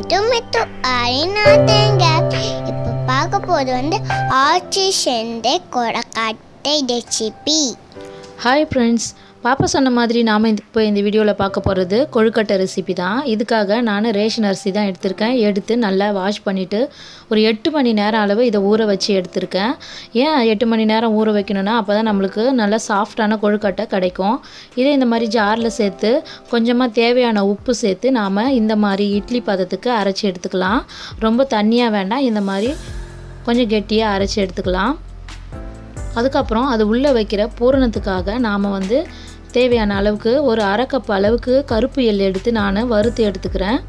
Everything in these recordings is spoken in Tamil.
டு மித்து அரினா தேங்காய் இப்போ பார்க்க போது வந்து ஆச்சி செண்டை கொடக்கட்டை ரெசிபி ஹாய் ஃப்ரெண்ட்ஸ் பாப்பா சொன்ன மாதிரி நாம் இப்போ இந்த வீடியோவில் பார்க்க போகிறது கொழுக்கட்டை ரெசிபி தான் இதுக்காக நான் ரேஷன் அரிசி தான் எடுத்திருக்கேன் எடுத்து நல்லா வாஷ் பண்ணிவிட்டு ஒரு எட்டு மணி நேரம் அளவு இதை ஊற வச்சு எடுத்திருக்கேன் ஏன் எட்டு மணி நேரம் ஊற வைக்கணும்னா அப்போ தான் நம்மளுக்கு நல்லா சாஃப்டான கொழுக்கட்டை கிடைக்கும் இதே இந்த மாதிரி ஜாரில் சேர்த்து கொஞ்சமாக தேவையான உப்பு சேர்த்து நாம் இந்த மாதிரி இட்லி பதத்துக்கு அரைச்சி எடுத்துக்கலாம் ரொம்ப தண்ணியாக வேண்டாம் இந்த மாதிரி கொஞ்சம் கெட்டியாக அரைச்சி எடுத்துக்கலாம் அதுக்கப்புறம் அது உள்ளே வைக்கிற பூரணத்துக்காக நாம் வந்து தேவையான அளவுக்கு ஒரு அரை கப் அளவுக்கு கருப்பு எள் எடுத்து நான் வறுத்து எடுத்துக்கிறேன்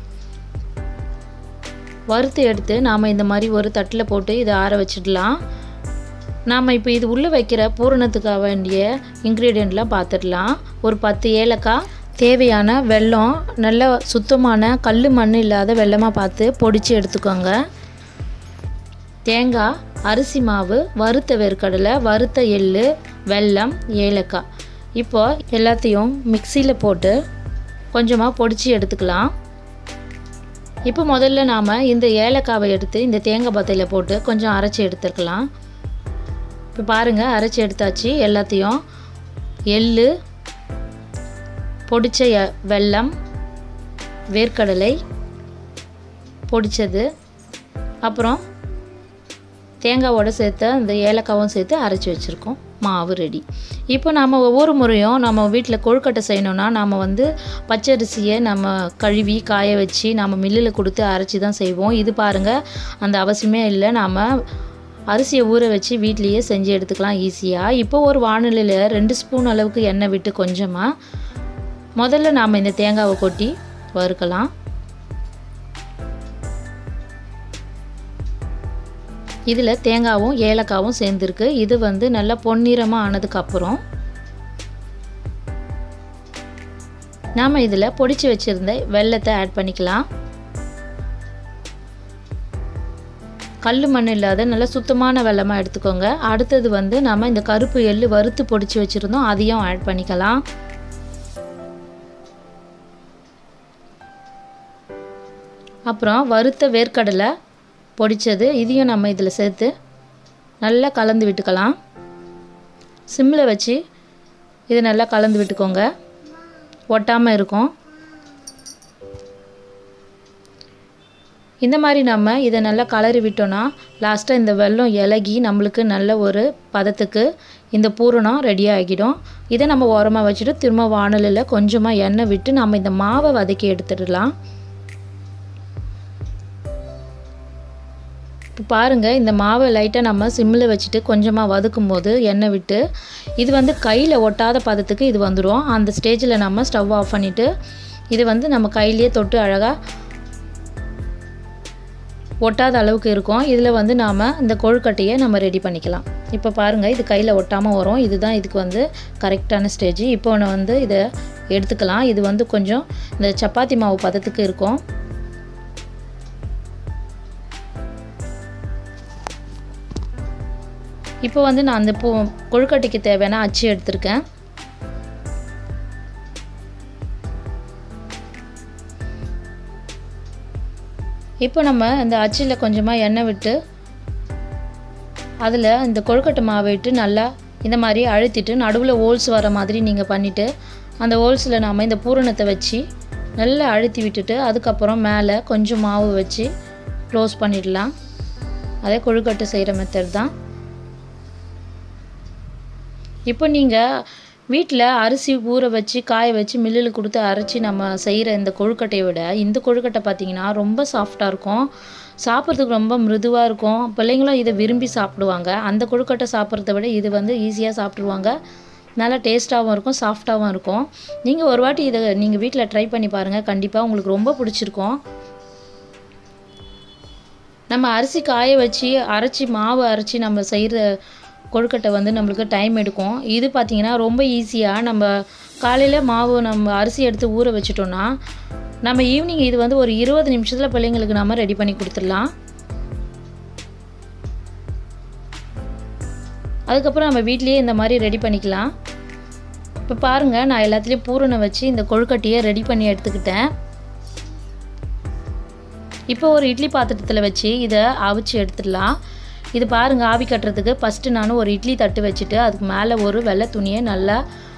வறுத்து எடுத்து நாம் இந்த மாதிரி ஒரு தட்டில் போட்டு இதை ஆற வச்சிடலாம் நாம் இப்போ இது உள்ளே வைக்கிற பூரணத்துக்காக வேண்டிய இன்க்ரீடியண்ட்லாம் பார்த்துடலாம் ஒரு பத்து ஏலக்காய் தேவையான வெல்லம் நல்ல சுத்தமான கல் மண் இல்லாத வெல்லமாக பார்த்து பொடிச்சு எடுத்துக்கோங்க தேங்காய் அரிசி மாவு வறுத்த வேர்க்கடலை வறுத்த எள்ளு வெல்லம் ஏலக்காய் இப்போ எல்லாத்தையும் மிக்சியில் போட்டு கொஞ்சமாக பொடிச்சு எடுத்துக்கலாம் இப்போ முதல்ல நாம் இந்த ஏலக்காவை எடுத்து இந்த தேங்காய் பத்தையில் போட்டு கொஞ்சம் அரைச்சி எடுத்துருக்கலாம் இப்போ பாருங்கள் அரைச்சி எடுத்தாச்சு எல்லாத்தையும் எள்ளு பொடிச்ச எ- வெல்லம் வேர்க்கடலை பொடிச்சது அப்புறம் தேங்காவோட சேர்த்து அந்த ஏலக்காவும் சேர்த்து அரைச்சி வச்சுருக்கோம் மாவு ரெடி இப்போ நம்ம ஒவ்வொரு முறையும் நம்ம வீட்டில் கொழுக்கட்டை செய்யணும்னா நம்ம வந்து பச்சரிசியை நம்ம கழுவி காய வச்சு நம்ம மில்லில் கொடுத்து அரைச்சி தான் செய்வோம் இது பாருங்கள் அந்த அவசியமே இல்லை நாம் அரிசியை ஊற வச்சு வீட்லேயே செஞ்சு எடுத்துக்கலாம் ஈஸியாக இப்போ ஒரு வானிலையில் ரெண்டு ஸ்பூன் அளவுக்கு எண்ணெய் விட்டு கொஞ்சமாக முதல்ல நாம் இந்த தேங்காவை கொட்டி வறுக்கலாம் இதில் தேங்காவும் ஏலக்காவும் சேர்ந்துருக்கு இது வந்து நல்லா பொன்னிறமாக ஆனதுக்கப்புறம் நாம் இதில் பொடிச்சு வச்சுருந்த வெல்லத்தை ஆட் பண்ணிக்கலாம் கல் மண் இல்லாத நல்ல சுத்தமான வெல்லமாக எடுத்துக்கோங்க அடுத்தது வந்து நம்ம இந்த கருப்பு எள்ளு வறுத்து பொடிச்சு வச்சுருந்தோம் அதையும் ஆட் பண்ணிக்கலாம் அப்புறம் வறுத்த வேர்க்கடலை பொடிச்சது இதையும் நம்ம இதில் சேர்த்து நல்லா கலந்து விட்டுக்கலாம் சிம்மில் வச்சு இது நல்லா கலந்து விட்டுக்கோங்க ஒட்டாமல் இருக்கும் இந்த மாதிரி நம்ம இதை நல்லா கலரி விட்டோன்னா லாஸ்ட்டாக இந்த வெல்லம் இலகி நம்மளுக்கு நல்ல ஒரு பதத்துக்கு இந்த பூரணம் ரெடி ஆகிடும் இதை நம்ம ஓரமாக வச்சுட்டு திரும்ப வானலில் கொஞ்சமாக எண்ணெய் விட்டு நம்ம இந்த மாவை வதக்கி எடுத்துடலாம் இப்போ பாருங்கள் இந்த மாவை லைட்டாக நம்ம சிம்மில் வச்சுட்டு கொஞ்சமாக வதக்கும் போது எண்ணெய் விட்டு இது வந்து கையில் ஒட்டாத பதத்துக்கு இது வந்துடும் அந்த ஸ்டேஜில் நம்ம ஸ்டவ் ஆஃப் பண்ணிவிட்டு இது வந்து நம்ம கையிலேயே தொட்டு அழகாக ஒட்டாத அளவுக்கு இருக்கும் இதில் வந்து நாம் இந்த கொழுக்கட்டையை நம்ம ரெடி பண்ணிக்கலாம் இப்போ பாருங்கள் இது கையில் ஒட்டாமல் வரும் இதுதான் இதுக்கு வந்து கரெக்டான ஸ்டேஜ் இப்போ ஒன்று வந்து இதை எடுத்துக்கலாம் இது வந்து கொஞ்சம் இந்த சப்பாத்தி மாவு பதத்துக்கு இருக்கும் இப்போ வந்து நான் அந்த பூ கொழுக்கட்டைக்கு தேவையான அச்சு எடுத்திருக்கேன் இப்போ நம்ம இந்த அச்சில் கொஞ்சமாக எண்ணெய் விட்டு அதில் இந்த கொழுக்கட்டை மாவை விட்டு நல்லா இந்த மாதிரி அழுத்திட்டு நடுவில் ஹோல்ஸ் வர மாதிரி நீங்கள் பண்ணிவிட்டு அந்த ஹோல்ஸில் நாம் இந்த பூரணத்தை வச்சு நல்லா அழுத்தி விட்டுட்டு அதுக்கப்புறம் மேலே கொஞ்சம் மாவு வச்சு க்ளோஸ் பண்ணிடலாம் அதே கொழுக்கட்டை செய்கிற மெத்தட் தான் இப்போ நீங்கள் வீட்டில் அரிசி ஊற வச்சு காய வச்சு மில்லில் கொடுத்து அரைச்சி நம்ம செய்கிற இந்த கொழுக்கட்டையை விட இந்த கொழுக்கட்டை பார்த்திங்கன்னா ரொம்ப சாஃப்டாக இருக்கும் சாப்பிட்றதுக்கு ரொம்ப மிருதுவாக இருக்கும் பிள்ளைங்களும் இதை விரும்பி சாப்பிடுவாங்க அந்த கொழுக்கட்டை சாப்பிட்றத விட இது வந்து ஈஸியாக சாப்பிடுவாங்க நல்லா டேஸ்ட்டாகவும் இருக்கும் சாஃப்டாகவும் இருக்கும் நீங்கள் ஒரு வாட்டி இதை நீங்கள் வீட்டில் ட்ரை பண்ணி பாருங்கள் கண்டிப்பாக உங்களுக்கு ரொம்ப பிடிச்சிருக்கும் நம்ம அரிசி காய வச்சு அரைச்சி மாவு அரைச்சி நம்ம செய்கிற கொழுக்கட்டை வந்து நம்மளுக்கு டைம் எடுக்கும் இது பார்த்திங்கன்னா ரொம்ப ஈஸியாக நம்ம காலையில் மாவு நம்ம அரிசி எடுத்து ஊற வச்சிட்டோன்னா நம்ம ஈவினிங் இது வந்து ஒரு இருபது நிமிஷத்தில் பிள்ளைங்களுக்கு நம்ம ரெடி பண்ணி கொடுத்துடலாம் அதுக்கப்புறம் நம்ம வீட்லேயே இந்த மாதிரி ரெடி பண்ணிக்கலாம் இப்போ பாருங்கள் நான் எல்லாத்துலேயும் பூரணை வச்சு இந்த கொழுக்கட்டையை ரெடி பண்ணி எடுத்துக்கிட்டேன் இப்போ ஒரு இட்லி பாத்திரத்தில் வச்சு இதை அவிச்சு எடுத்துடலாம் இது பாருங்கள் ஆவி கட்டுறதுக்கு ஃபஸ்ட்டு நான் ஒரு இட்லி தட்டு வச்சுட்டு அதுக்கு மேலே ஒரு வெள்ளை துணியை நல்லா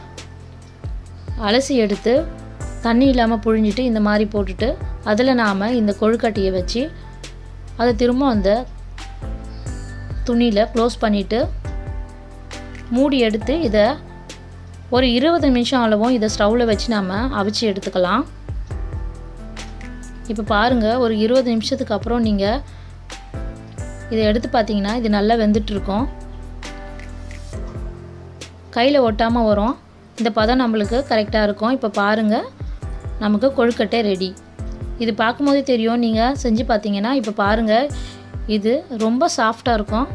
அலசி எடுத்து தண்ணி இல்லாமல் புழிஞ்சிட்டு இந்த மாதிரி போட்டுட்டு அதில் நாம் இந்த கொழுக்கட்டையை வச்சு அதை திரும்ப அந்த துணியில் க்ளோஸ் பண்ணிவிட்டு மூடி எடுத்து இதை ஒரு இருபது நிமிஷம் அளவும் இதை ஸ்டவ்வில் வச்சு நாம் அவிச்சு எடுத்துக்கலாம் இப்போ பாருங்கள் ஒரு இருபது நிமிஷத்துக்கு அப்புறம் நீங்கள் இதை எடுத்து பார்த்தீங்கன்னா இது நல்லா வெந்துட்டுருக்கோம் கையில் ஒட்டாமல் வரும் இந்த பதம் நம்மளுக்கு கரெக்டாக இருக்கும் இப்போ பாருங்கள் நமக்கு கொழுக்கட்டை ரெடி இது பார்க்கும்போதே தெரியும் நீங்கள் செஞ்சு பார்த்தீங்கன்னா இப்போ பாருங்கள் இது ரொம்ப சாஃப்டாக இருக்கும்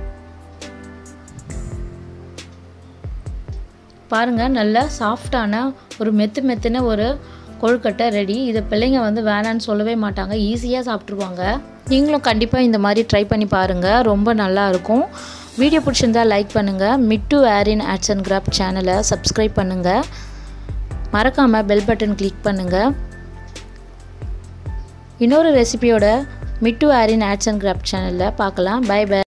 பாருங்கள் நல்ல சாஃப்டான ஒரு மெத்து மெத்துன ஒரு கொழுக்கட்டை ரெடி இதை பிள்ளைங்க வந்து வேணான்னு சொல்லவே மாட்டாங்க ஈஸியாக சாப்பிட்ருவாங்க நீங்களும் கண்டிப்பாக இந்த மாதிரி ட்ரை பண்ணி பாருங்கள் ரொம்ப நல்லா இருக்கும் வீடியோ பிடிச்சிருந்தா லைக் பண்ணுங்கள் மிட்டு ஏரின் ஆட்ஸ் அண்ட் கிராஃப்ட் சேனலை சப்ஸ்கிரைப் பண்ணுங்கள் மறக்காமல் பெல் பட்டன் கிளிக் பண்ணுங்கள் இன்னொரு ரெசிபியோட மிட்டு ஆரின் ஆட்ஸ் அண்ட் கிராஃப்ட் சேனலில் பார்க்கலாம் பை பை